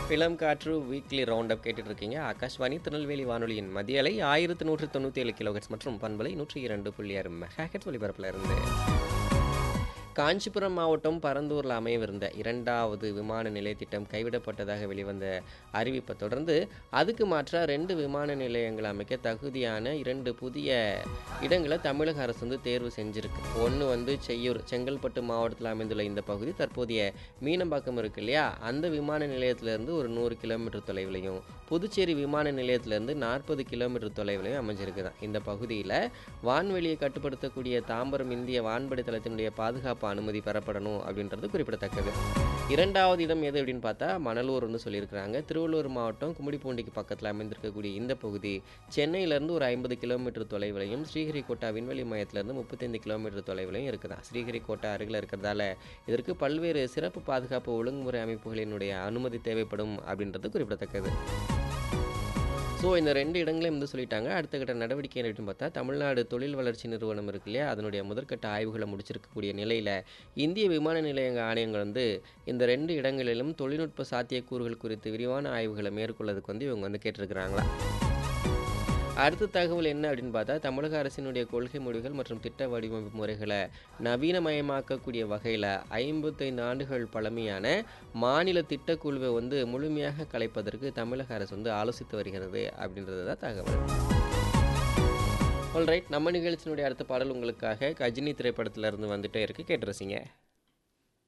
இளம் காற்று weekly round up கேட்டுட்டு இருக்கீங்க ஆகாஷ்வாணி திருநெல்வேலி வானொலியின் மதிய அலை ஆயிரத்து நூற்று தொண்ணூற்றி ஏழு கிலோஹெட்ஸ் மற்றும் பண்பலை நூற்றி இரண்டு புள்ளி ஆறு மெகாஹெட் ஒலிபரப்பில் இருந்து காஞ்சிபுரம் மாவட்டம் பரந்தூரில் அமையவிருந்த இரண்டாவது விமான நிலைய திட்டம் கைவிடப்பட்டதாக வெளிவந்த அறிவிப்பை தொடர்ந்து அதுக்கு மாற்றாக ரெண்டு விமான நிலையங்கள் அமைக்க தகுதியான இரண்டு புதிய இடங்களை தமிழக அரசு வந்து தேர்வு செஞ்சிருக்கு ஒன்று வந்து செய்யூர் செங்கல்பட்டு மாவட்டத்தில் அமைந்துள்ள இந்த பகுதி தற்போதைய மீனம்பாக்கம் இருக்கு இல்லையா அந்த விமான நிலையத்திலேருந்து ஒரு நூறு கிலோமீட்டர் தொலைவிலையும் புதுச்சேரி விமான நிலையத்திலேருந்து நாற்பது கிலோமீட்டர் தொலைவிலையும் அமைஞ்சிருக்குதான் இந்த பகுதியில் வான்வெளியை கட்டுப்படுத்தக்கூடிய தாம்பரம் இந்திய வான்படை தளத்தினுடைய பாதுகாப்பு அனுமதி பெறப்படணும் அப்படின்றது குறிப்பிடத்தக்கது இரண்டாவது இடம் எது அப்படின்னு பார்த்தா மணலூர் வந்து சொல்லியிருக்கிறாங்க திருவள்ளூர் மாவட்டம் கும்மிடிப்பூண்டிக்கு பக்கத்தில் அமைந்திருக்கக்கூடிய இந்த பகுதி சென்னையிலேருந்து ஒரு ஐம்பது கிலோமீட்டர் தொலைவிலையும் ஸ்ரீஹரிகோட்டா விண்வெளி மையத்திலேருந்து முப்பத்தைந்து கிலோமீட்டர் தொலைவிலையும் இருக்குதான் ஸ்ரீஹரிகோட்டா அருகில் இருக்கிறதால இதற்கு பல்வேறு சிறப்பு பாதுகாப்பு ஒழுங்குமுறை அமைப்புகளினுடைய அனுமதி தேவைப்படும் அப்படின்றது குறிப்பிடத்தக்கது ஸோ இந்த ரெண்டு இடங்களையும் வந்து சொல்லிட்டாங்க அடுத்த கட்ட நடவடிக்கை என்ன அப்படின்னு பார்த்தா தமிழ்நாடு தொழில் வளர்ச்சி நிறுவனம் இருக்கு இல்லையா அதனுடைய முதற்கட்ட ஆய்வுகளை முடிச்சிருக்கக்கூடிய நிலையில் இந்திய விமான நிலையங்க ஆணையங்கள் வந்து இந்த ரெண்டு இடங்களிலும் தொழில்நுட்ப சாத்தியக்கூறுகள் குறித்து விரிவான ஆய்வுகளை மேற்கொள்ளதுக்கு வந்து இவங்க வந்து கேட்டிருக்கிறாங்களா அடுத்த தகவல் என்ன அப்படின்னு பார்த்தா தமிழக அரசினுடைய கொள்கை முடிவுகள் மற்றும் திட்ட வடிவமைப்பு முறைகளை நவீனமயமாக்கக்கூடிய வகையில் ஐம்பத்தைந்து ஆண்டுகள் பழமையான மாநில திட்டக்குழுவை வந்து முழுமையாக கலைப்பதற்கு தமிழக அரசு வந்து ஆலோசித்து வருகிறது அப்படின்றது தான் தகவல் ஆல்ரைட் நம்ம நிகழ்ச்சியினுடைய அடுத்த பாடல் உங்களுக்காக கஜினி திரைப்படத்துல இருந்து வந்துட்டே இருக்கு கேட்டு ரசிங்க